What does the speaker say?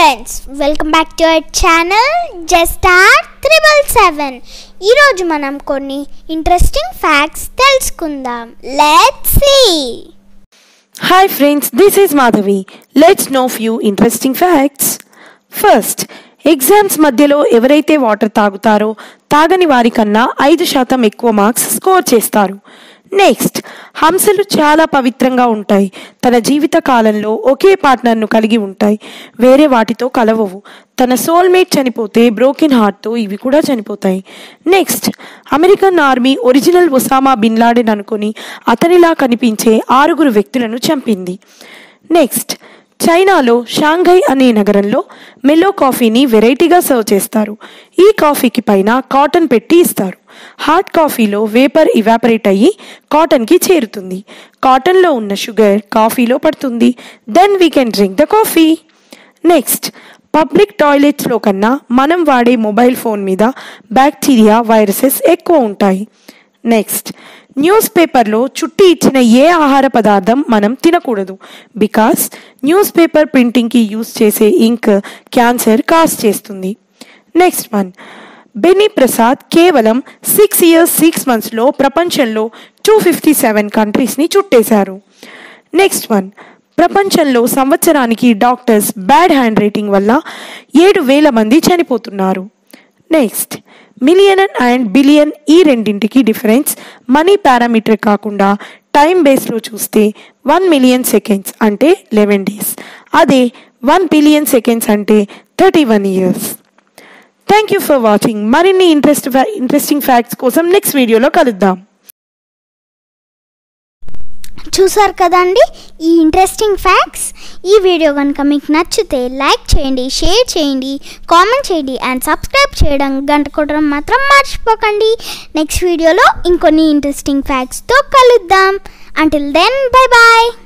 Friends welcome back to our channel just R triple seven ఈరోజు మనం కొన్ని interesting facts తెలుసుకుందాం let's see Hi friends, this is Madhavi. Let's know few interesting facts. First exams మధ్యలో ఎవరైతే water తాగుతారో తాగని వారికన్నా ఐదు శాతం ఎక్కువ మార్క్స్ స్కోర్ చేస్తారు నెక్స్ట్ హంసలు చాలా పవిత్రంగా ఉంటాయి తన జీవిత కాలంలో ఒకే పార్ట్నర్ను కలిగి ఉంటాయి వేరే వాటితో కలవవు తన సోల్మేట్ చనిపోతే బ్రోకెన్ హార్ట్తో ఇవి కూడా చనిపోతాయి next American army original Osama bin Laden అనుకుని అతనిలా కనిపించే ఆరుగురు వ్యక్తులను చంపింది నెక్స్ట్ చైనాలో షాంఘై అనే నగరంలో మెల్లో కాఫీని వెరైటీగా సర్వ్ చేస్తారు ఈ కాఫీకి పైన కాటన్ పెట్టి ఇస్తారు హాట్ కాఫీలో వేపర్ ఇవాపరేట్ అయ్యి కాటన్కి చేరుతుంది కాటన్లో ఉన్న షుగర్ కాఫీలో పడుతుంది then we can drink the coffee next public టాయిలెట్స్లో కన్నా మనం వాడే మొబైల్ ఫోన్ మీద బ్యాక్టీరియా వైరసెస్ ఎక్కువ ఉంటాయి నెక్స్ట్ న్యూస్ పేపర్లో చుట్టి ఇచ్చిన ఏ ఆహార పదార్థం మనం తినకూడదు బికాస్ న్యూస్ పేపర్ ప్రింటింగ్కి యూస్ చేసే ఇంక్ క్యాన్సర్ కాజ్ చేస్తుంది నెక్స్ట్ వన్ బెన్నీ ప్రసాద్ కేవలం సిక్స్ ఇయర్స్ సిక్స్ మంత్స్లో ప్రపంచంలో టూ ఫిఫ్టీ సెవెన్ కంట్రీస్ని చుట్టేశారు నెక్స్ట్ వన్ ప్రపంచంలో సంవత్సరానికి డాక్టర్స్ బ్యాడ్ హ్యాండ్ రైటింగ్ వల్ల ఏడు వేల మంది చనిపోతున్నారు నెక్స్ట్ మిలియన్ అండ్ బిలియన్ ఈ రెండింటికి డిఫరెన్స్ మనీ పారామీటర్ కాకుండా టైం బేస్లో చూస్తే వన్ మిలియన్ సెకండ్స్ అంటే లెవెన్ డేస్ అదే వన్ బిలియన్ సెకండ్స్ అంటే thirty one years thank you for watching మరిన్ని ఇంట్రెస్ట్ ఇంట్రెస్టింగ్ ఫ్యాక్ట్స్ కోసం నెక్స్ట్ వీడియోలో కలుద్దాం చూసారు కదండి ఈ ఇంట్రెస్టింగ్ ఫ్యాక్ట్స్ ఈ వీడియో కనుక మీకు నచ్చితే లైక్ చేయండి షేర్ చేయండి కామెంట్ చేయండి అండ్ సబ్స్క్రైబ్ చేయడం గంట కొట్టడం మాత్రం మర్చిపోకండి నెక్స్ట్ వీడియోలో ఇంకొన్ని ఇంట్రెస్టింగ్ ఫ్యాక్ట్స్తో కలుద్దాం అంటిల్ దెన్ బై బాయ్